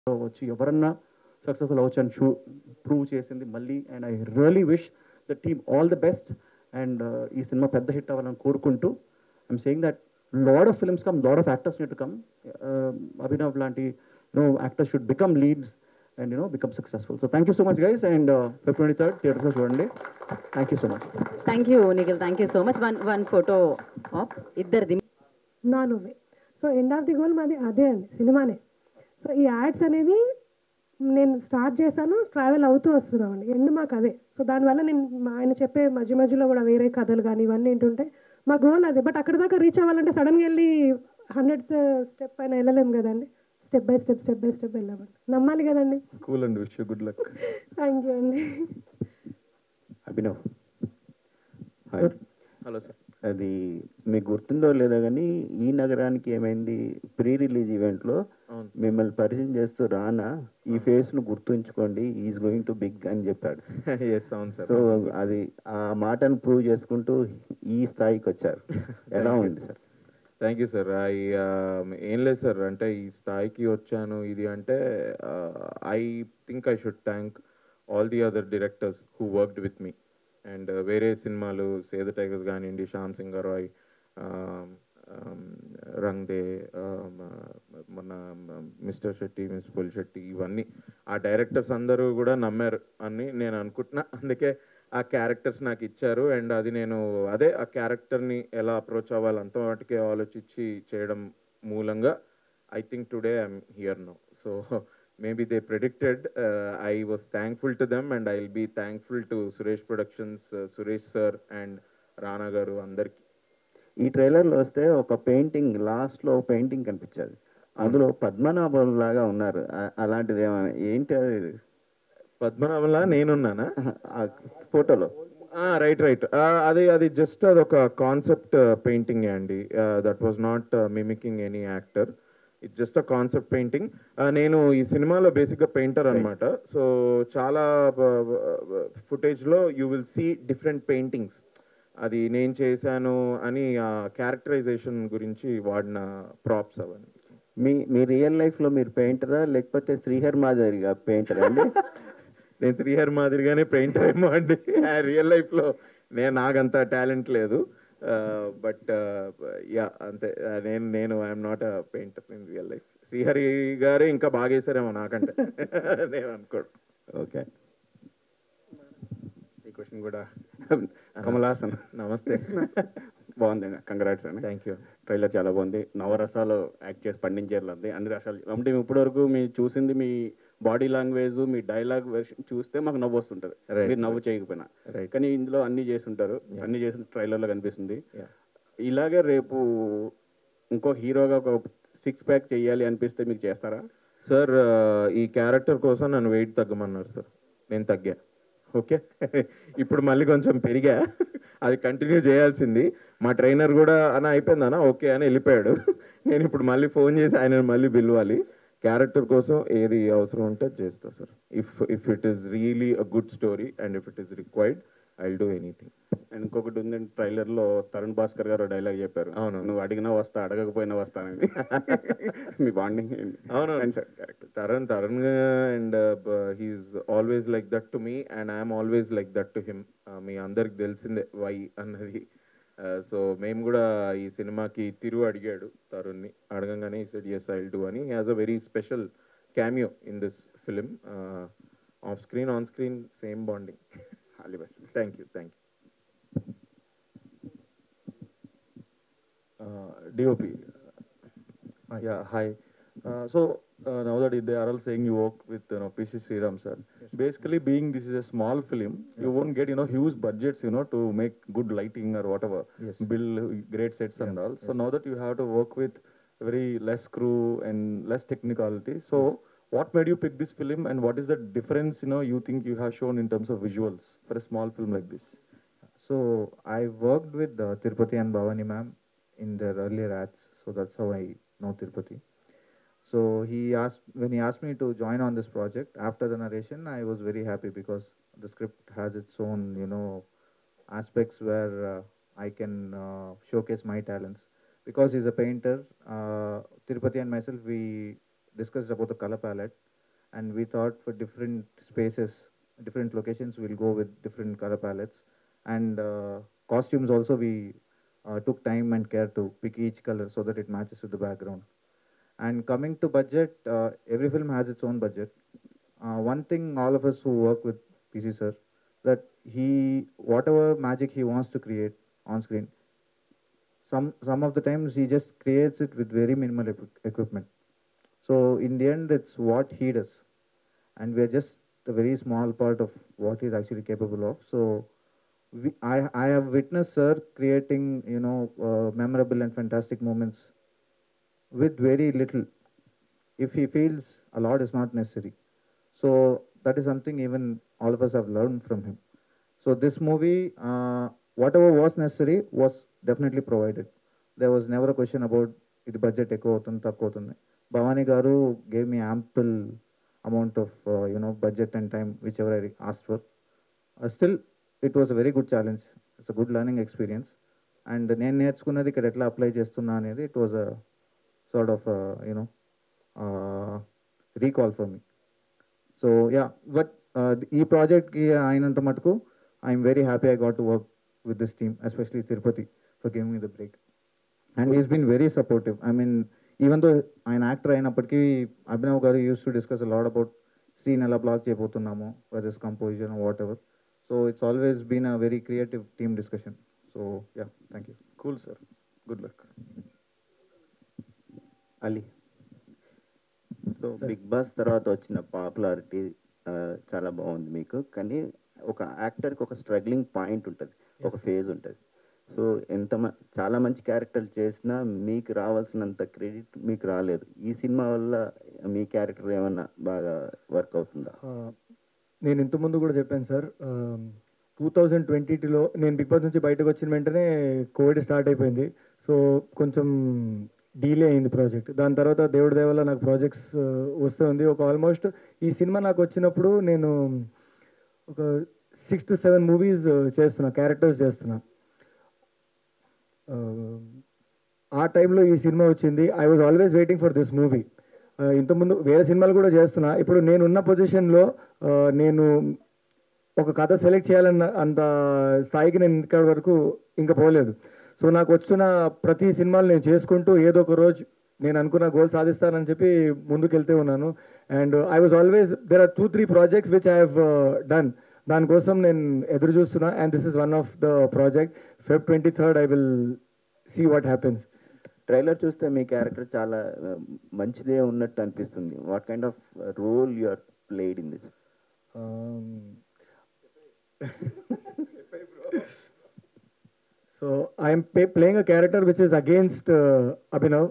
వచ్చి ఎవరన్నా సక్సెస్ఫుల్ అవ్వచ్చు అని చూ ప్రూవ్ చేసింది మళ్ళీ and I really wish the team all the best and ఈ సినిమా పెద్ద హిట్ అవ్వాలని కోరుకుంటూ I'm saying that lot of films come lot of actors need come Abhinav లాంటి you know actors should become leads and you know become successful so thank you so much guys and February third థియేటర్స్లో చూడండి thank you so much thank you Nikhil thank you so much one one photo of ఇద్దరిది నా నువ్వే so end of the goal మాది అదే అండి సినిమానే so ఈ యాడ్స్ అనేది నేను స్టార్ట్ చేశాను ట్రావెల్ అవుతూ వస్తున్నామండి ఎండ్ మాకు అదే సో దానివల్ల నేను మా ఆయన చెప్పే మధ్య మధ్యలో కూడా వేరే కథలు కానీ ఇవన్నీ ఏంటంటే మా గోల్ అదే బట్ అక్కడ దాకా రీచ్ అవ్వాలంటే సడన్గా వెళ్ళి హండ్రెడ్ స్టెప్ పైన వెళ్ళలేము కదండి step by step step by step వెళ్ళామండి నమ్మాలి కదండి cool and wish good luck thank you అండి అభినవ్ హాయ్ హలో సార్ అది మీకు గుర్తుందో లేదో కానీ ఈ నగరానికి ఏమైంది ప్రీ రిలీజ్ ఈవెంట్లో అవును. మిమ్మల్ని పరిచయం చేస్తూ రానా ఈ ఫేస్ను గుర్తుంచుకోండి ఈజ్ గోయింగ్ టు బిగ్ అని చెప్పాడు ఎస్ అవును సార్ సో అది ఆ మాటను ప్రూవ్ చేసుకుంటూ ఈ స్థాయికి వచ్చారు ఎలా ఉంది sir thank you sir I ఏం లేదు సార్ అంటే ఈ స్థాయికి వచ్చాను ఇది అంటే I think I should thank all the other directors who worked with me and వేరే సినిమాలు సేద టైగర్స్ కానివ్వండి శ్యామ్ సింగ్ రాయ్ రంగ్ దే మన మిస్టర్ శెట్టి మిస్ పుల్ శెట్టి ఇవన్నీ ఆ డైరెక్టర్స్ అందరూ కూడా నమ్మారు అని నేను అనుకుంటున్నా అందుకే ఆ క్యారెక్టర్స్ నాకు ఇచ్చారు అండ్ అది నేను అదే ఆ క్యారెక్టర్ని ఎలా అప్రోచ్ అవ్వాలి అంత వాటికే ఆలోచించి చేయడం మూలంగా I think today I'm here no so maybe they predicted I was thankful to them and I will be thankful to Suresh productions Suresh sir and Rana garu అందరికీ ఈ ట్రైలర్లో వస్తే ఒక పెయింటింగ్ లాస్ట్లో ఒక పెయింటింగ్ కనిపించేది అందులో పద్మనాభం లాగా ఉన్నారు ఆ- అలాంటిది ఏమైనా ఏంటి అది పద్మనాభంలా నేనున్నానా ఆ ఫోటోలో రైట్ రైట్ అది అది జస్ట్ అదొక కాన్సెప్ట్ పెయింటింగ్ అండి that was not mimicking any actor it's just a concept painting నేను ఈ సినిమాలో బేసిక్గా పెయింటర్ అనమాట సో చాలా ఫుటేజ్లో you will see different paintings అది నేను చేశాను అని ఆ క్యారెక్టరైజేషన్ గురించి వాడిన ప్రాప్స్ అవన్నీ మీ మీ రియల్ లైఫ్లో మీరు పెయింటరా లేకపోతే శ్రీహర్ మాదిరిగా పెయింటరా అండి నేను శ్రీహర్ మాదిరిగానే పెయింటర్ ఏమో అండి రియల్ లైఫ్లో నేను నాకంత టాలెంట్ లేదు బట్ యా అంతే Uh, నేను నేను I'm not a painter in real life Srihari గారే ఇంకా బాగా వేసారేమో నాకంటే నేను అనుకోడు ఓకే ఈ క్వశ్చన్ కూడా కమల్ హాసన్ నమస్తే బాగుంది కంగ్రాట్స్ అండి థ్యాంక్ యూ ట్రైలర్ చాలా బాగుంది నవరసాలు యాక్ట్ చేసి పండించేది అన్ని రసాలు అంటే ఇప్పటివరకు మీ చూసింది మీ బాడీ లాంగ్వేజ్ మీ డైలాగ్ వెర్షన్ చూస్తే మాకు నవ్వు వస్తుంటుంది Right. మీరు నవ్వు చేయకపోయినా Right. కానీ ఇందులో అన్ని చేసి ఉంటారు అన్ని చేసిన ట్రైలర్లో కనిపిస్తుంది Yeah. ఇలాగే రేపు ఇంకో హీరోగా ఒక సిక్స్ ప్యాక్ చేయాలి అనిపిస్తే మీకు చేస్తారా సార్ ఈ క్యారెక్టర్ కోసం నన్ను వెయిట్ తగ్గమన్నారు సార్ నేను తగ్గా ఓకే ఇప్పుడు మళ్ళీ కొంచెం పెరిగా అది కంటిన్యూ చేయాల్సింది మా ట్రైనర్ కూడా అన్న అయిపోయిందన్న ఓకే అని వెళ్ళిపోయాడు నేను ఇప్పుడు మళ్ళీ ఫోన్ చేసి ఆయన మళ్ళీ పిలవాలి క్యారెక్టర్ కోసం ఏది అవసరం ఉంటే అది చేస్తా sir if if it is really a good story and if it is required I do anything and ఇంకొకటి ఉంది ట్రైలర్ లో తరుణ్ భాస్కర్ గారు డైలాగ్ చెప్పారు అవును. నువ్వు అడిగినా వస్తా అడగకపోయినా వస్తానని మీ బాండింగ్ అవును sir correct Tarun Tarun and he is always like that to me and I'm always like that to him మీ అందరికి తెలిసిందే వై అన్నది సో మేము కూడా ఈ సినిమాకి తిరు అడిగాడు తరుణ్ని అడగంగానే ఈ సెడ్ ఎస్ ఐల్ డూ అని has a very special cameo in this film off screen on screen same bonding all the best thank you thank you uh, DOP. Uh, yeah, hi. Uh, so uh, now that they are all saying you work with you know PC Sriram sir. Basically, being this is a small film, you won't get you know huge budgets you know to make good lighting or whatever, Yes. build great sets and all. So now that you have to work with very less crew and less technicality, so what made you pick this film and what is the difference you know you think you have shown in terms of visuals for a small film like this? So I worked with uh, Tirupati and Bhavani ma'am in their earlier ads, so that's how I know Tirupati. So he asked when he asked me to join on this project after the narration, I was very happy because the script has its own, you know, aspects where uh, I can uh, showcase my talents. Because he's a painter, uh, Tirupati and myself we discussed about the color palette. and we thought for different spaces, different locations, we'll go with different color palettes. And uh, costumes also, we uh, took time and care to pick each color so that it matches with the background. And coming to budget, uh, every film has its own budget. Uh, one thing all of us who work with PC sir, that he, whatever magic he wants to create on screen, some some of the times he just creates it with very minimal equi- equipment. So in the end, it's what he does, and we're just a very small part of what he's actually capable of. So we, I I have witnessed sir creating you know uh, memorable and fantastic moments with very little. If he feels a lot is not necessary, so that is something even all of us have learned from him. So this movie, uh, whatever was necessary, was definitely provided. There was never a question about ఇది budget ఎక్కువ అవుతుంది తక్కువ అవుతుంది Bhavani garu gave me ample amount of you know budget and time whichever I asked for still it was a very good challenge it's a good learning experience and నేను నేర్చుకున్నది ఇక్కడ ఎట్లా apply చేస్తున్నా అనేది it was a sort of you know recall for me so yeah but ఈ ప్రాజెక్ట్కి అయినంత మటుకు I'm very happy I got to work with this team especially Tirupati for giving me the break and is been very supportive I mean even though ఆయన actor అయినప్పటికీ Abhinav garu use to discuss lot about scene ఎలా block చేయబోతున్నాము for this composition whatever so it's always been a very creative team discussion so yeah thank you cool sir good luck Ali so big boss తర్వాత వచ్చిన popularity చాలా బాగుంది మీకు కానీ ఒక యాక్టర్కి ఒక స్ట్రగ్లింగ్ పాయింట్ ఉంటుంది ఒక ఫేజ్ ఉంటుంది సో ఎంత మ- చాలా మంచి క్యారెక్టర్ చేసినా మీకు రావాల్సినంత క్రెడిట్ మీకు రాలేదు ఈ సినిమా వల్ల మీ క్యారెక్టర్ ఏమన్నా బాగా వర్క్ అవుతుందా ఆ, నేను ఇంతకుముందు కూడా చెప్పాను సార్ టూ థౌజండ్ ట్వంటీలో నేను బిగ్ బాస్ నుంచి బయటకు వచ్చిన వెంటనే కోవిడ్ స్టార్ట్ అయిపోయింది సో కొంచెం డీలే అయింది ప్రాజెక్ట్ దాని తర్వాత దేవుడి దేవల్ల నాకు ప్రాజెక్ట్స్ వస్తుంది ఒక ఆల్మోస్ట్ ఈ సినిమా నాకు వచ్చినప్పుడు నేను ఒక సిక్స్ టు సెవెన్ మూవీస్ చేస్తున్నా క్యారెక్టర్స్ చేస్తున్నా ఆ, ఆ టైంలో ఈ సినిమా వచ్చింది I was always waiting for this movie ఇంతకుముందు వేరే సినిమాలు కూడా చేస్తున్నా ఇప్పుడు నేనున్న పొజిషన్లో నేను ఒక కథ సెలెక్ట్ చేయాలన్న అంత స్థాయికి నేను ఇక్కడ వరకు ఇంకా పోలేదు సో నాకు వచ్చిన ప్రతి సినిమాలు నేను చేసుకుంటూ ఏదో ఒక రోజు నేను అనుకున్న గోల్ సాధిస్తానని చెప్పి ముందుకు వెళ్తూ ఉన్నాను and I was always there are two three projects which I have done దానికోసం నేను ఎదురు చూస్తున్నా and this is one of the project Feb twenty third I will see what happens trailer చూస్తే మీ క్యారెక్టర్ చాలా uh, మంచిదే ఉన్నట్టు అనిపిస్తుంది what kind of role you are played in this so I'm playing a character which is against Abhinav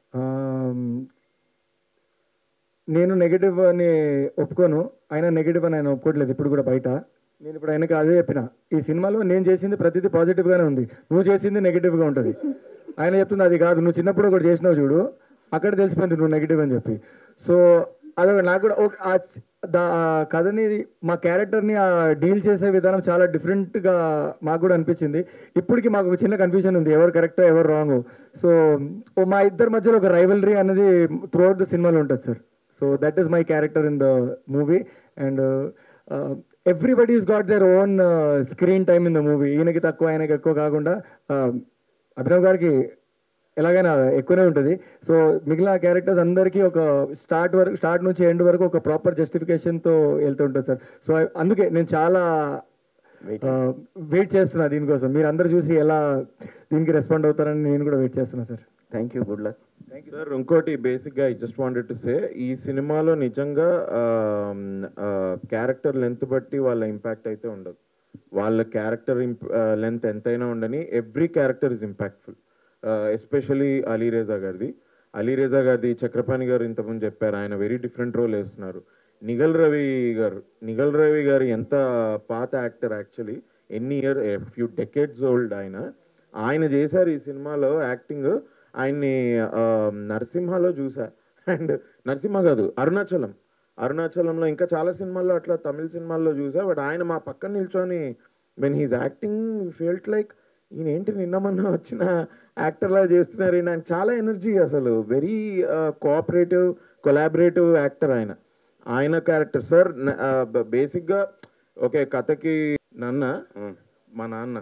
నేను negative అని ఒప్పుకోను ఆయన నెగిటివ్ అని ఆయన ఒప్పుకోవట్లేదు ఇప్పుడు కూడా బయట నేను ఇప్పుడు ఆయనకి అదే చెప్పిన ఈ సినిమాలో నేను చేసింది ప్రతిదీ పాజిటివ్గానే ఉంది నువ్వు చేసింది నెగిటివ్గా ఉంటుంది ఆయన చెప్తుంది అది కాదు నువ్వు చిన్నప్పుడు ఒకటి చేసినావు చూడు అక్కడ తెలిసిపోయింది నువ్వు నెగిటివ్ అని చెప్పి సో అదే నాకు కూడా ఒక- ఆ చి- దా ఆ కథని మా క్యారెక్టర్ని ఆ డీల్ చేసే విధానం చాలా డిఫరెంట్గా మాకు కూడా అనిపించింది ఇప్పటికి మాకు ఒక చిన్న కన్ఫ్యూజన్ ఉంది ఎవరు కరెక్ట్ ఎవరు రాంగ్ సో ఓ మా ఇద్దరి మధ్యలో ఒక రైవలరీ అనేది త్రూ అవుట్ ద సినిమాలో ఉంటుంది sir so that is my character in the movie and everybody is got their own screen time in the movie ఈయనకి తక్కువ ఆయనకి ఎక్కువ కాకుండా uh, అభినవ్ గారికి ఎలాగైనా ఎక్కువనే ఉంటుంది సో మిగిలిన క్యారెక్టర్స్ అందరికీ ఒక స్టార్ట్ వరకు స్టార్ట్ నుంచి ఎండ్ వరకు ఒక ప్రాపర్ జస్టిఫికేషన్తో వెళ్తూ ఉంటుంది సార్ సో అందుకే నేను చాలా వెయిట్ చేస్తున్నా దీనికోసం మీరు అందరు చూసి ఎలా దీనికి రెస్పాండ్ అవుతారని నేను కూడా వెయిట్ చేస్తున్నా sir thank you good luck sir ఇంకోటి బేసిక్గా I just wanted to say ఈ సినిమాలో నిజంగా క్యారెక్టర్ లెంత్ బట్టి వాళ్ళ ఇంపాక్ట్ అయితే ఉండదు వాళ్ళ క్యారెక్టర్ లెంత్ ఎంతైనా ఉండని every character is impactful especially Alireza గారిది అలీరేజా గారిది చక్రపాణి గారు ఇంతకుముందు చెప్పారు ఆయన వెరీ డిఫరెంట్ రోల్ వేస్తున్నారు నిగల్ రవి గారు నిగల్ రవి గారు ఎంత పాత యాక్టర్ యాక్చువల్లీ ఎన్ని ఇయర్ ఫ్యూ డెకేడ్స్ ఓల్డ్ ఆయన ఆయన చేశారు ఈ సినిమాలో యాక్టింగ్ ఆయన్ని ఆ, నరసింహలో చూసా అండ్ నరసింహ కాదు అరుణాచలం అరుణాచలంలో ఇంకా చాలా సినిమాల్లో అట్లా తమిళ సినిమాల్లో చూసా బట్ ఆయన మా పక్కన నిల్చొని when he's acting felt like ఈయన ఏంటి నిన్న మొన్న వచ్చిన యాక్టర్లా చేస్తున్నారు ఈయన ఆయన చాలా ఎనర్జీ అసలు వెరీ కోఆపరేటివ్ కొలాబరేటివ్ యాక్టర్ ఆయన ఆయన క్యారెక్టర్ సార్ బేసిక్గా ఓకే కథకి నాన్న మా నాన్న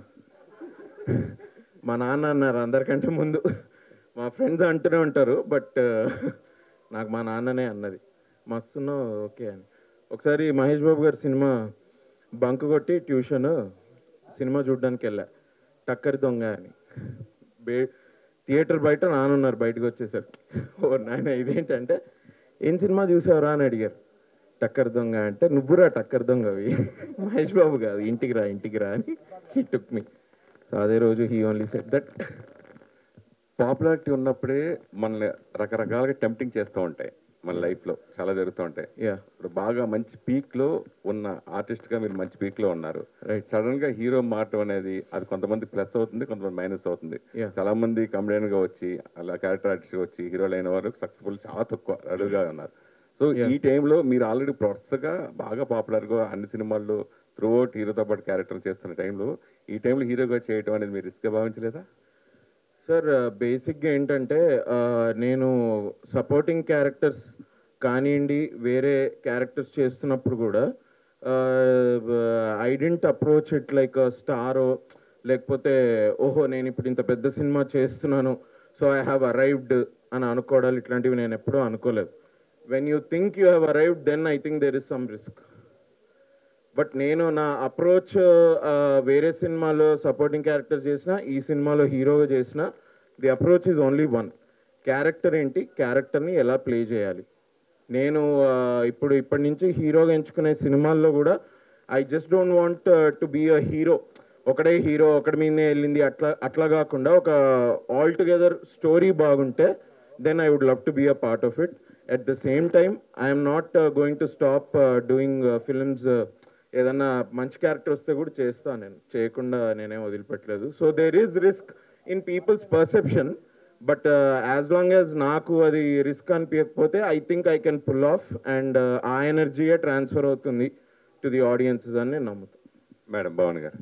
మా నాన్న అన్నారు అందరికంటే ముందు మా ఫ్రెండ్స్ అంటూనే ఉంటారు బట్ నాకు మా నాన్ననే అన్నది మస్తును ఓకే అని ఒకసారి మహేష్ బాబు గారి సినిమా బంక్ కొట్టి ట్యూషన్ సినిమా చూడడానికి వెళ్ళా టక్కరి దొంగ అని బే థియేటర్ బయట నానున్నారు బయటకు వచ్చేసరికి ఓ నాయన ఇదేంటంటే ఏం సినిమా చూసావురా అని అడిగారు టక్కర్ దొంగ అంటే నువ్వురా టక్కర్ దొంగవి మహేష్ బాబు కాదు ఇంటికి రా ఇంటికి రా అని హీ టుక్ మీ సో అదే రోజు he only set that popularity ఉన్నప్పుడే మనల్ని రకరకాలుగా టెంప్టింగ్ చేస్తూ ఉంటాయి మన లైఫ్లో చాలా జరుగుతూ ఉంటాయి యా ఇప్పుడు బాగా మంచి పీక్లో ఉన్న ఆర్టిస్ట్గా మీరు మంచి పీక్లో ఉన్నారు Right. సడన్గా హీరో మారటం అనేది అది కొంతమంది ప్లస్ అవుతుంది కొంతమంది మైనస్ అవుతుంది Yeah. చాలా మంది కమెడియన్గా వచ్చి అలా క్యారెక్టర్ ఆర్టిస్ట్గా వచ్చి హీరోలు అయిన వారు సక్సెస్ఫుల్ చాలా తక్కువ అడుగుగా ఉన్నారు సో Yeah. ఈ టైంలో మీరు ఆల్రెడీ ప్రొఫెసర్గా బాగా పాపులర్గా అన్ని సినిమాల్లో త్రూ అవుట్ హీరోతో పాటు క్యారెక్టర్ చేస్తున్న టైంలో ఈ టైంలో హీరోగా చేయటం అనేది మీరు రిస్క్గా భావించలేదా సార్ బేసిక్గా ఏంటంటే ఆ, నేను సపోర్టింగ్ క్యారెక్టర్స్ కానివ్వండి వేరే క్యారెక్టర్స్ చేస్తున్నప్పుడు కూడా I didn't approach it like స్టారో లేకపోతే ఓహో నేను ఇప్పుడు ఇంత పెద్ద సినిమా చేస్తున్నాను సో ఐ హ్యావ్ అరైవ్డ్ అని అనుకోవడాలు ఇట్లాంటివి నేను ఎప్పుడూ అనుకోలేదు when you think you have arrived then I think there is some risk but నేను నా అప్రోచ్ వేరే సినిమాలో సపోర్టింగ్ క్యారెక్టర్ చేసిన ఈ సినిమాలో హీరోగా చేసిన the approach is only one character ఏంటి క్యారెక్టర్ని ఎలా ప్లే చేయాలి నేను ఆ, ఇప్పుడు ఇప్పటి నుంచి హీరోగా ఎంచుకునే సినిమాల్లో కూడా I just don't want to be a hero ఒకడే హీరో ఒకటి మీదనే వెళ్ళింది అట్లా అట్లా కాకుండా ఒక ఆల్ టుగెదర్ స్టోరీ బాగుంటే then I would love to be a part of it at the same time I'm not going to stop doing films ఏదన్నా మంచి క్యారెక్టర్ వస్తే కూడా చేస్తాను నేను చేయకుండా నేనేం వదిలిపెట్టలేదు so there is risk in people's perception but as long as నాకు అది రిస్క్ అనిపించకపోతే I think I can pull off and ఆ ఎనర్జీయే ట్రాన్స్ఫర్ అవుతుంది టు ది ఆడియన్సెస్ అని నేను నమ్ముతాను మేడం భవన్ గారు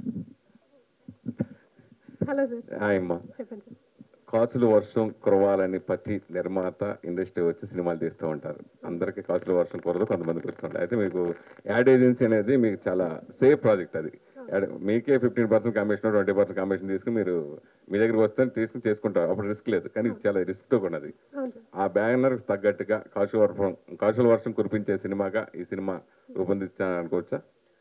హలో సార్ హాయ్ అమ్మా చెప్పండి సార్ కాసులు వర్షం కురవాలని ప్రతి నిర్మాత ఇండస్ట్రీ వచ్చి సినిమాలు తీస్తూ ఉంటారు అందరికీ కాసులు వర్షం కురదు కొంతమంది కురుస్తుంటారు అయితే మీకు యాడ్ ఏజెన్సీ అనేది మీకు చాలా సేఫ్ ప్రాజెక్ట్ అది యాడ్- మీకే fifteen percent commission twenty percent commission తీసుకుని మీరు మీ దగ్గర వస్తే తీసుకుని చేసుకుంటారు అప్పుడు రిస్క్ లేదు కానీ ఇది చాలా రిస్క్తో ఉన్నది అవును సార్ ఆ బ్యానర్ తగ్గట్టుగా కాసుల వర్షం కాసుల వర్షం కురిపించే సినిమాగా ఈ సినిమా రూపొందించాను అనుకోవచ్చా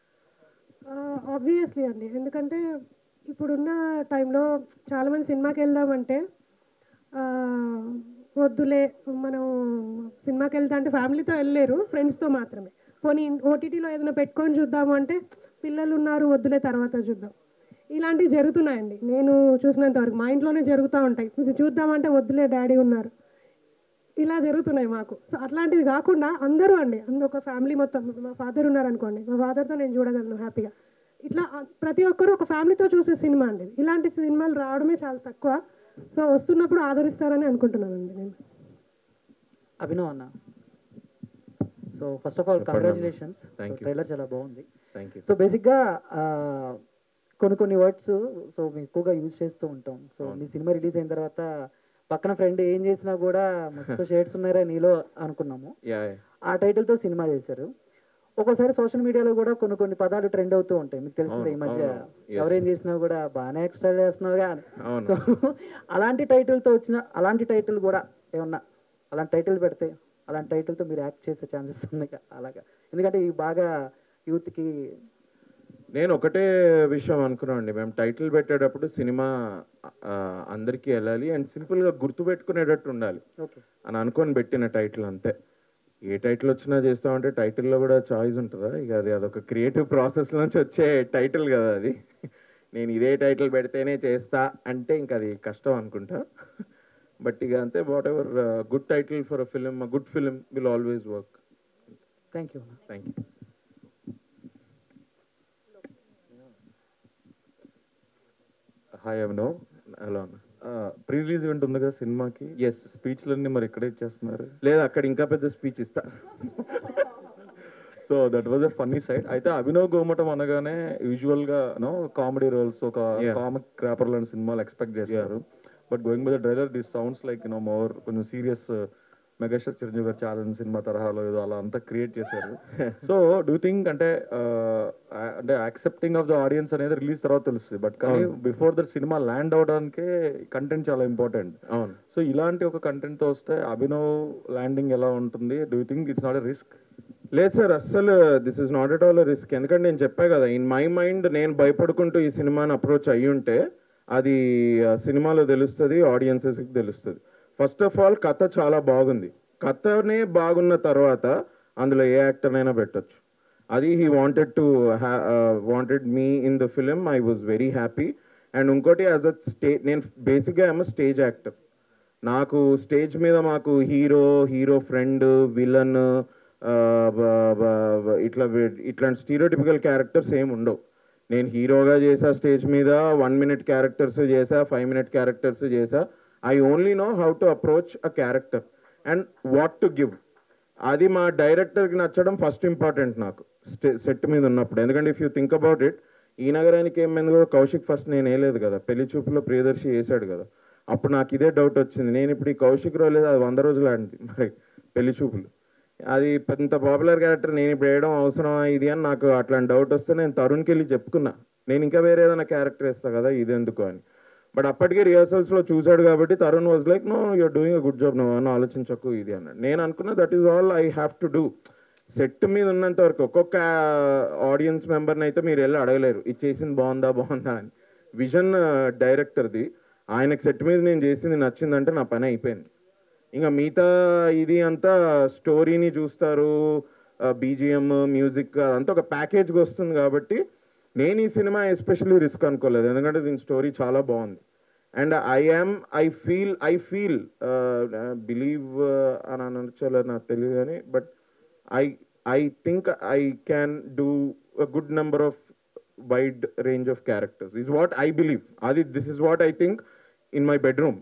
ఆబ్వియస్లీ అండి ఎందుకంటే ఇప్పుడున్న టైంలో చాలామంది సినిమాకి వెళ్దామంటే ఆ, వద్దులే మనం సినిమాకి వెళ్తా అంటే ఫ్యామిలీతో వెళ్ళలేరు ఫ్రెండ్స్తో మాత్రమే పోనీ ఓటీటీలో ఏదైనా పెట్టుకొని చూద్దాము అంటే పిల్లలు ఉన్నారు వద్దులే తర్వాత చూద్దాం ఇలాంటివి జరుగుతున్నాయండి నేను చూసినంత వరకు మా ఇంట్లోనే జరుగుతూ ఉంటాయి ఇది చూద్దామంటే వద్దులే డాడీ ఉన్నారు ఇలా జరుగుతున్నాయి మాకు సో అట్లాంటిది కాకుండా అందరూ అండి అందరూ ఒక ఫ్యామిలీ మొత్తం మా ఫాదర్ ఉన్నారనుకోండి మా ఫాదర్తో నేను చూడగలను హ్యాపీగా ఇట్లా అ- ప్రతి ఒక్కరు ఒక ఫ్యామిలీతో చూసే సినిమా అండి ఇది. ఇలాంటి సినిమాలు రావడమే చాలా తక్కువ సో వస్తున్నప్పుడు ఆదరిస్తారని అనుకుంటున్నానండి నేను అభినవ్ అన్న సో ఫస్ట్ ఆఫ్ ఆల్ చెప్పండి అన్న. Congratulations Thank you. ట్రైలర్ చాలా బాగుంది థ్యాంక్ యూ సో బేసిక్గా కొన్ని కొన్ని వర్డ్స్ సో మేము ఎక్కువగా యూజ్ చేస్తూ ఉంటాం సో మీ సినిమా రిలీజ్ అయిన తర్వాత పక్కన ఫ్రెండ్ ఏం చేసినా కూడా మస్తు షేడ్స్ ఉన్నారా నీలో అనుకున్నాము యా ఆ టైటిల్తో సినిమా చేశారు ఒక్కోసారి సోషల్ మీడియాలో కూడా కొన్ని కొన్ని పదాలు ట్రెండ్ అవుతూ ఉంటాయి మీకు తెలిసిందే ఈ అవును, మధ్య అవును. Yes. ఎవరేం చేసినా కూడా బాగానే ఎక్స్ట్రా చేస్తున్నావుగా అని అవును. సో అలాంటి టైటిల్తో వచ్చిన అలాంటి టైటిల్ కూడా ఏమన్నా అలాంటి టైటిల్ పెడితే అలాంటి టైటిల్తో మీరు యాక్ట్ చేసే ఛాన్సెస్ ఉన్నాయి కదా, అలాగా ఎందుకంటే ఇవి బాగా యూత్కి నేను ఒకటే విషయం అనుకున్నాను అండి మేము టైటిల్ పెట్టేటప్పుడు సినిమా ఆ, అందరికీ వెళ్ళాలి అండ్ సింపుల్గా గుర్తుపెట్టుకునేటట్టు ఉండాలి ఓకే అని అనుకొని పెట్టిన టైటిల్ అంతే ఏ టైటిల్ వచ్చినా చేస్తామంటే టైటిల్లో కూడా చాయిస్ ఉంటుందా ఇక అది అదొక క్రియేటివ్ ప్రాసెస్ నుంచి వచ్చే టైటిల్ కదా అది నేను ఇదే టైటిల్ పెడితేనే చేస్తా అంటే ఇంకా అది కష్టం అనుకుంటా బట్ ఇక అంతే whatever good title for a film good film will always work thank you thank you hi Abhinav hello అన్న ప్రీ రిలీజ్ ఈవెంట్ ఉంది కదా సినిమాకి ఎస్ స్పీచ్లన్నీ మరి ఎక్కడ ఇచ్చేస్తున్నారు లేదా అక్కడ ఇంకా పెద్ద స్పీచ్ ఇస్తా so that was a funny side అయితే అభినవ్ గోమటం అనగానే యూజువల్ గా నో కామెడీ రోల్స్ ఒక Yeah. కామిక్ క్రాపర్ లాంటి సినిమాలు ఎక్స్పెక్ట్ చేస్తారు but going by the trailer this sounds like no more కొంచెం సీరియస్ మెగాస్టార్ చిరంజీవి గారు చాలా సినిమా తరహాలో ఏదో అలా అంతా క్రియేట్ చేశారు సో డూ థింక్ అంటే ఆ, అంటే యాక్సెప్టింగ్ ఆఫ్ ద ఆడియన్స్ అనేది రిలీజ్ తర్వాత తెలుస్తుంది బట్ కానీ బిఫోర్ ద సినిమా ల్యాండ్ అవడానికే కంటెంట్ చాలా ఇంపార్టెంట్ అవును సో ఇలాంటి ఒక కంటెంట్ తో వస్తే అభినవ్ ల్యాండింగ్ ఎలా ఉంటుంది do think it's not a risk లేదు సార్ అస్సలు this is not at all risk ఎందుకంటే నేను చెప్పా కదా ఇన్ మై మైండ్ నేను భయపడుకుంటూ ఈ సినిమాని అప్రోచ్ అయ్యి ఉంటే అది ఆ, సినిమాలో తెలుస్తుంది ఆడియన్సెస్కి తెలుస్తుంది ఫస్ట్ ఆఫ్ ఆల్ కథ చాలా బాగుంది కథనే బాగున్న తర్వాత అందులో ఏ యాక్టర్నైనా పెట్టొచ్చు అది he wanted to wanted me in the film I was very happy and ఇంకోటి యాజ్ అ స్టే నేను బేసిక్గా ఐఎమ్ స్టేజ్ యాక్టర్ నాకు స్టేజ్ మీద మాకు హీరో హీరో ఫ్రెండ్ విలన్ ఇట్లా వే- ఇట్లాంటి స్టీరియోటిపికల్ క్యారెక్టర్స్ ఏమి ఉండవు నేను హీరోగా చేసా స్టేజ్ మీద వన్ మినిట్ క్యారెక్టర్స్ చేసా ఫైవ్ మినిట్ క్యారెక్టర్స్ చేసా I only know how to approach a character and what to give అది మా డైరెక్టర్కి నచ్చడం ఫస్ట్ ఇంపార్టెంట్ నాకు స్టే సెట్ మీద ఉన్నప్పుడు ఎందుకంటే if you think about it ఈ నగరానికి ఏమైంది కూడా కౌశిక్ ఫస్ట్ నేను వేయలేదు కదా పెళ్లి చూపులో ప్రియదర్శి వేసాడు కదా అప్పుడు నాకు ఇదే డౌట్ వచ్చింది నేను ఇప్పుడు ఈ కౌశిక్ రోలేదు అది వంద రోజులు ఆడింది మరి పెళ్లి చూపులు అది పెద్ద పాపులర్ క్యారెక్టర్ నేను ఇప్పుడు వేయడం అవసరమా ఇది అని నాకు అట్లాంటి డౌట్ వస్తే నేను తరుణ్కి వెళ్ళి చెప్పుకున్నా నేను ఇంకా వేరే ఏదైనా క్యారెక్టర్ వేస్తా కదా ఇది ఎందుకు అని బట్ అప్పటికే రిహర్సల్స్లో చూశాడు కాబట్టి Tarun was like no you're doing a good job నువ్వు అని ఆలోచించకు ఇది అన్నాడు నేను అనుకున్నా that is all I have to do set మీద ఉన్నంత వరకు ఒక్కొక్క ఆడియన్స్ మెంబర్ని అయితే మీరు వెళ్ళి అడగలేరు ఇది చేసింది బాగుందా బాగుందా అని విజన్ డైరెక్టర్ది ఆయనకు సెట్ మీద నేను చేసింది నచ్చిందంటే నా పని అయిపోయింది ఇంకా మిగతా ఇది అంతా స్టోరీని చూస్తారు బీజిఎం మ్యూజిక్ అదంతా ఒక ప్యాకేజ్కి వస్తుంది కాబట్టి నేను ఈ సినిమా ఎస్పెషల్లీ రిస్క్ అనుకోలేదు ఎందుకంటే దీని స్టోరీ చాలా బాగుంది and I am I feel I feel believe అని అనొచ్చో నాకు తెలియదు కానీ but I I think I can do a good number of wide range of characters is what I believe అది this is what I think in my bedroom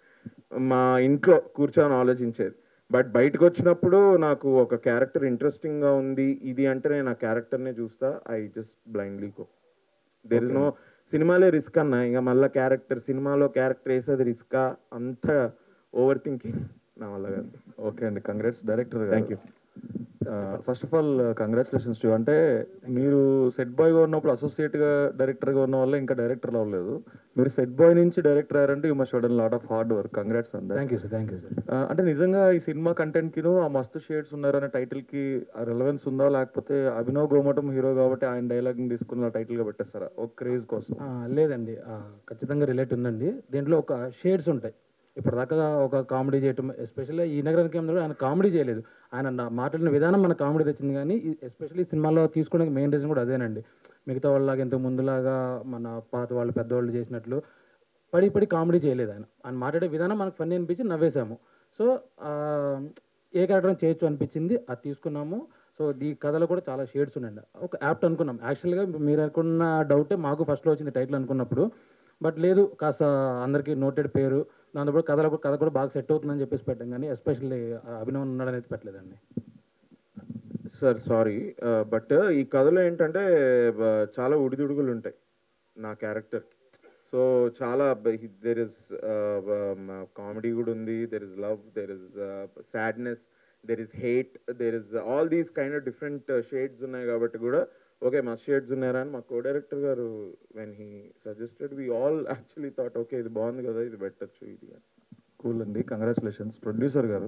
మా ఇంట్లో కూర్చొని ఆలోచించేది బట్ బయటకు వచ్చినప్పుడు నాకు ఒక క్యారెక్టర్ ఇంట్రెస్టింగ్గా ఉంది ఇది అంటే నేను ఆ క్యారెక్టర్నే చూస్తా I just blindly go there is no సినిమాలే రిస్క్ అన్న ఇంకా మళ్ళీ క్యారెక్టర్ సినిమాలో క్యారెక్టర్ వేసేది రిస్కా అంత ఓవర్ థింకింగ్ నా వల్ల కాదు ఓకే అండి congrats director Thank you. First of all congratulations to అంటే మీరు సెట్ బాయ్గా ఉన్నప్పుడు అసోసియేట్గా డైరెక్టర్గా ఉన్న వల్ల ఇంకా డైరెక్టర్ అవ్వలేదు మీరు సెట్ బాయ్ నుంచి డైరెక్టర్ అయ్యారంటే you must done lot of hard work congrats అండి thank you sir thank you sir అంటే నిజంగా ఈ సినిమా కంటెంట్ కిను ఆ మస్తు షేడ్స్ ఉన్నారనే టైటిల్ కి రెలవెన్స్ ఉందా లేకపోతే అభినవ్ గోమటం హీరో కాబట్టి ఆయన డైలాగ్ తీసుకున్న టైటిల్ గా పెట్టేస్తారా ఒక క్రేజ్ కోసం ఆ, లేదండి ఆ, ఖచ్చితంగా రిలేట్ ఉందండి దీంట్లో ఒక షేడ్స్ ఉంటాయి ఇప్పటిదాకా ఒక కామెడీ చేయటం ఎస్పెషల్లీ ఈ నగరానికి ఏమన్నా ఆయన కామెడీ చేయలేదు ఆయన నా- మాట్లాడిన విధానం మన కామెడీ తెచ్చింది కానీ ఎస్పెషల్లీ సినిమాలో తీసుకోవడానికి మెయిన్ రీజన్ కూడా అదేనండి మిగతా వాళ్ళలాగా ఇంతకు ముందులాగా మన పాత వాళ్ళు పెద్దవాళ్ళు చేసినట్లు పడి పడి కామెడీ చేయలేదు ఆయన ఆయన మాట్లాడే విధానం మనకు ఫన్నీ అనిపించి నవ్వేశాము సో ఆ, ఏ క్యారెక్టర్ చేయొచ్చు అనిపించింది అది తీసుకున్నాము సో ఈ కథలో కూడా చాలా షేడ్స్ ఉన్నాయండి ఒక యాప్ట్ అనుకున్నాం యాక్చువల్గా మీరు అనుకున్న డౌటే మాకు ఫస్ట్లో వచ్చింది టైటిల్ అనుకున్నప్పుడు బట్ లేదు కాస్త అందరికీ నోటెడ్ పేరు దాంతోపాటు కథలో కూడా- కథ కూడా బాగా సెట్ అవుతుందని చెప్పేసి పెట్టాం కానీ ఎస్పెషల్లీ అభినవ్ ఉన్నాడని అయితే పెట్టలేదండి సార్ సారీ బట్ ఈ కథలో ఏంటంటే బ- చాలా ఉడిదుడుగులు ఉంటాయి నా క్యారెక్టర్కి సో చాలా దెర్ ఇస్ కామెడీ కూడా ఉంది there is love there is sadness there is hate there is all these kind of different shades ఉన్నాయి కాబట్టి కూడా ఓకే మస్ట్ షేడ్స్ ఉన్నారా అని మా co director garu when he suggested we all actually thought okay ఇది బాగుంది కదా ఇది పెట్టచ్చు ఇది అని కూల్ అండి కంగ్రాచులేషన్స్ ప్రొడ్యూసర్ గారు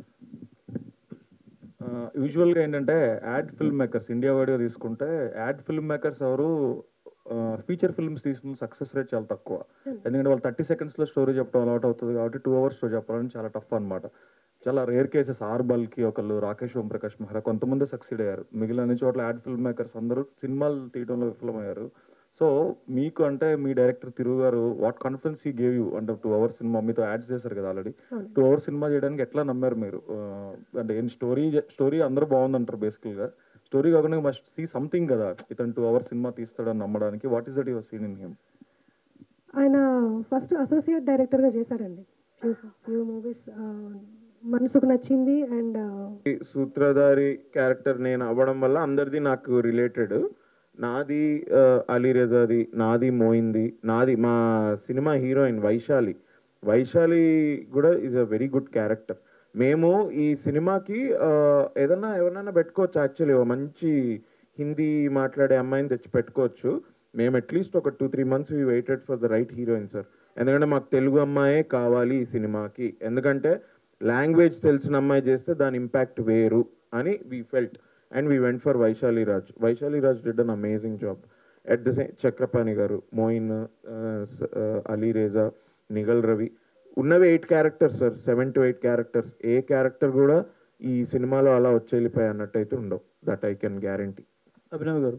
యూజువల్గా ఏంటంటే యాడ్ ఫిల్మ్ మేకర్స్ ఇండియా వైడ్గా తీసుకుంటే యాడ్ ఫిల్మ్ మేకర్స్ ఎవరు ఫీచర్ ఫిల్మ్స్ తీసుకున్న సక్సెస్ రేట్ చాలా తక్కువ ఎందుకంటే వాళ్ళు థర్టీ సెకండ్స్లో స్టోరీ చెప్పడం అలవాటు అవుతుంది కాబట్టి టూ అవర్స్ స్టోరీ చెప్పాలని చాలా టఫ్ అన్నమాట చాలా రేర్ కేసెస్ ఆర్ బల్కి ఒకళ్ళు రాకేష్ ఓంప్రకాష్ మెహ్రా కొంతమంది సక్సీడ్ అయ్యారు మిగిలిన అన్ని చోట్ల యాడ్ ఫిల్మ్ మేకర్స్ అందరూ సినిమాలు తీయడంలో విఫలమయ్యారు సో మీకు అంటే మీ డైరెక్టర్ తిరుగు garu what confidence he gave you అంటే టూ అవర్స్ సినిమా మీతో యాడ్స్ చేశారు కదా ఆల్రెడీ టూ అవర్స్ సినిమా చేయడానికి ఎట్లా నమ్మారు మీరు ఆ, అంటే ఏం స్టోరీ స్టోరీ అందరూ బాగుందంటారు బేసికల్గా స్టోరీ కాకుండా మస్ట్ సీ సంథింగ్ కదా ఇతను టూ అవర్స్ సినిమా తీస్తాడని నమ్మడానికి what is that your seen in him ఆయన ఫస్ట్ అసోసియేట్ డైరెక్టర్గా చేశాడండి ఫ్యూ ఫ్యూ మూవీస్ మనసుకు నచ్చింది అండ్ ఈ సూత్రధారి క్యారెక్టర్ నేను అవ్వడం వల్ల అందరిది నాకు రిలేటెడ్ నాది ఆ, అలీ రజాది నాది మోయింది నాది మా సినిమా హీరోయిన్ వైశాలి వైశాలి కూడా is a very good character మేము ఈ సినిమాకి ఆ, ఏదన్నా ఎవరినైనా పెట్టుకోవచ్చు యాక్చువల్లీ మంచి హిందీ మాట్లాడే అమ్మాయిని తెచ్చి పెట్టుకోవచ్చు మేము అట్లీస్ట్ ఒక two three months we waited for the right heroine sir ఎందుకంటే మాకు తెలుగు అమ్మాయే కావాలి ఈ సినిమాకి ఎందుకంటే లాంగ్వేజ్ తెలిసిన అమ్మాయి చేస్తే దాని ఇంపాక్ట్ వేరు అని we felt and we went for Vaishali Raj Vaishali Raj did an amazing job at the same Chakrapani garu Moin Ali Reza నిగల్ రవి ఉన్నవి eight characters sir seven to eight characters ఏ క్యారెక్టర్ కూడా ఈ సినిమాలో అలా వచ్చి వెళ్ళిపోయి అన్నట్టు అయితే ఉండవు that I can guarantee Abhinav garu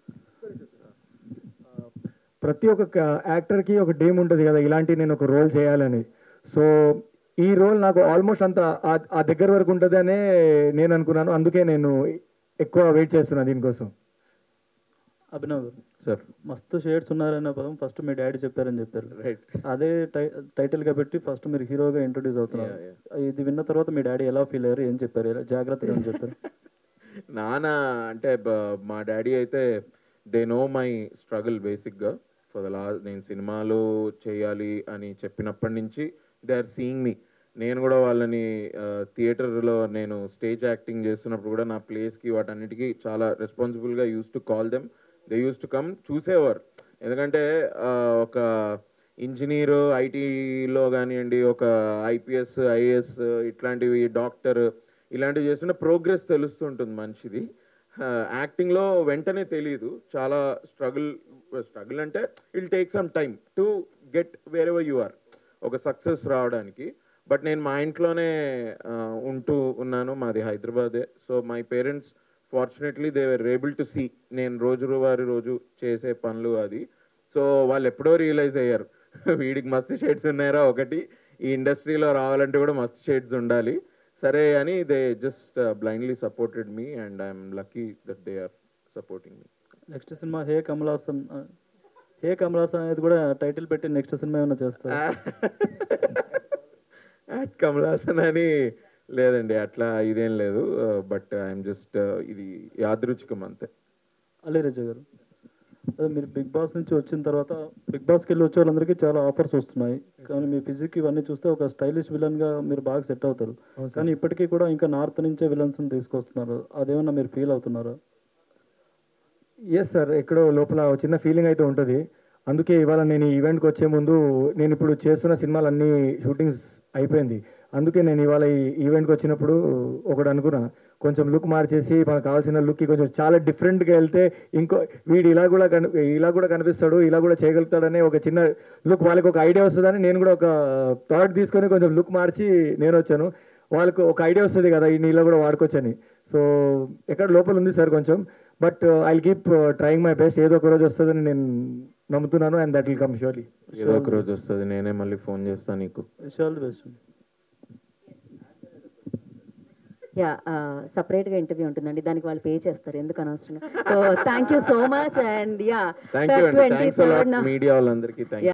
ప్రతి ఒక్క యాక్టర్కి ఒక డ్రీమ్ ఉంటుంది కదా ఇలాంటి నేను ఒక రోల్ చేయాలని సో ఈ రోల్ నాకు ఆల్మోస్ట్ అంత ఆ- ఆ దగ్గర వరకు ఉంటుందనే నేను అనుకున్నాను అందుకే నేను ఎక్కువ వెయిట్ చేస్తున్నాను దీనికోసం అభినవ్ గారు సార్ మస్తు షేడ్స్ ఉన్నారనే పదం ఫస్ట్ మీ డాడీ చెప్పారని చెప్పారు రైట్ అదే టై టైటిల్ గా పెట్టి ఫస్ట్ మీరు హీరోగా ఇంట్రొడ్యూస్ అవుతున్నారు ఇది విన్న తర్వాత మీ డాడీ ఎలా ఫీల్ అయ్యారు ఏం చెప్పారు ఎలా జాగ్రత్తగా ఏం చెప్పారు నాన్న అంటే బ- మా డాడీ అయితే they know my struggle basically for the last నేను సినిమాలు చేయాలి అని చెప్పినప్పటి నుంచి దే ఆర్ సీయింగ్ మీ నేను కూడా వాళ్ళని థియేటర్లో నేను స్టేజ్ యాక్టింగ్ చేస్తున్నప్పుడు కూడా నా ప్లేస్కి వాటన్నిటికీ చాలా రెస్పాన్సిబుల్గా use to call them they use to come చూసేవారు ఎందుకంటే ఆ, ఒక ఇంజనీరు ఐటీలో కానివ్వండి ఒక ఐపీఎస్ ఐఏఎస్ ఇట్లాంటివి డాక్టర్ ఇలాంటివి చేస్తున్న ప్రోగ్రెస్ తెలుస్తుంటుంది మనిషిది యాక్టింగ్లో వెంటనే తెలియదు చాలా స్ట్రగుల్ స్ట్రగుల్ అంటే it'll take some time to get wherever you are ఒక సక్సెస్ రావడానికి బట్ నేను మా ఇంట్లోనే ఆ, ఉంటూ ఉన్నాను మాది హైదరాబాదే so my parents fortunately they were able to see నేను రోజు వారి రోజు చేసే పనులు అది సో వాళ్ళు ఎప్పుడో రియలైజ్ అయ్యారు వీడికి మస్తు షేడ్స్ ఉన్నాయరా ఒకటి ఈ ఇండస్ట్రీలో రావాలంటే కూడా మస్తు షేడ్స్ ఉండాలి సరే అని they just blindly supported me and I'm lucky that they are supporting me next సినిమా హే కమలాసన్ ఆ, హే కమలాసన్ అనేది కూడా టైటిల్ పెట్టి నెక్స్ట్ సినిమా ఏమైనా చేస్తారు యాట్ కమలాసన్ అని లేదండి అట్లా ఇదేం లేదు బట్ ఐఎమ్ జస్ట్ ఇది యాదృచ్ఛికం అంతే అలీ రజా గారు అదే మీరు బిగ్ బాస్ నుంచి వచ్చిన తర్వాత బిగ్ బాస్కి వెళ్ళి వచ్చే వాళ్ళందరికీ చాలా ఆఫర్స్ వస్తున్నాయి కానీ మీ ఫిజిక్ ఇవన్నీ చూస్తే ఒక స్టైలిష్ విలన్గా మీరు బాగా సెట్ అవుతారు అవును సార్. కానీ ఇప్పటికీ కూడా ఇంకా నార్త్ నుంచే విలన్స్ని తీసుకొస్తున్నారు అదేమన్నా మీరు ఫీల్ అవుతున్నారా ఎస్ సార్ ఎక్కడో లోపల ఒక చిన్న ఫీలింగ్ అయితే ఉంటుంది అందుకే ఇవాళ నేను ఈ ఈవెంట్కి వచ్చే ముందు నేను ఇప్పుడు చేస్తున్న సినిమాలన్నీ షూటింగ్స్ అయిపోయింది అందుకే నేను ఇవాళ ఈ ఈవెంట్కి వచ్చినప్పుడు ఒకటి అనుకున్నా కొంచెం లుక్ మార్చేసి మనకు కావాల్సిన లుక్కి కొంచెం చాలా డిఫరెంట్గా వెళ్తే ఇంకో వీడు ఇలా కూడా కని ఇలా కూడా కనిపిస్తాడు ఇలా కూడా చేయగలుగుతాడనే ఒక చిన్న లుక్ వాళ్ళకి ఒక ఐడియా వస్తుందని నేను కూడా ఒక థాట్ తీసుకొని కొంచెం లుక్ మార్చి నేను వచ్చాను వాళ్ళకు ఒక ఐడియా వస్తుంది కదా ఈ నీళ్ళ కూడా వాడుకోవచ్చని సో ఎక్కడ లోపల ఉంది సార్ కొంచెం but I keep trying my best ఏదో ఒక రోజు వస్తుందని నేను నమ్ముతున్నాను and that will come surely ఏదో ఒక రోజు వస్తుంది నేనే మళ్ళీ ఫోన్ చేస్తాను నీకు wish all the best yeah సపరేట్గా ఇంటర్వ్యూ ఉంటుందండి దానికి వాళ్ళు పే చేస్తారు ఎందుకు అనవసరంగా so thank you so much and yeah thank you అండి థ్యాంక్స్ మీడియా వాళ్ళందరికీ థ్యాంక్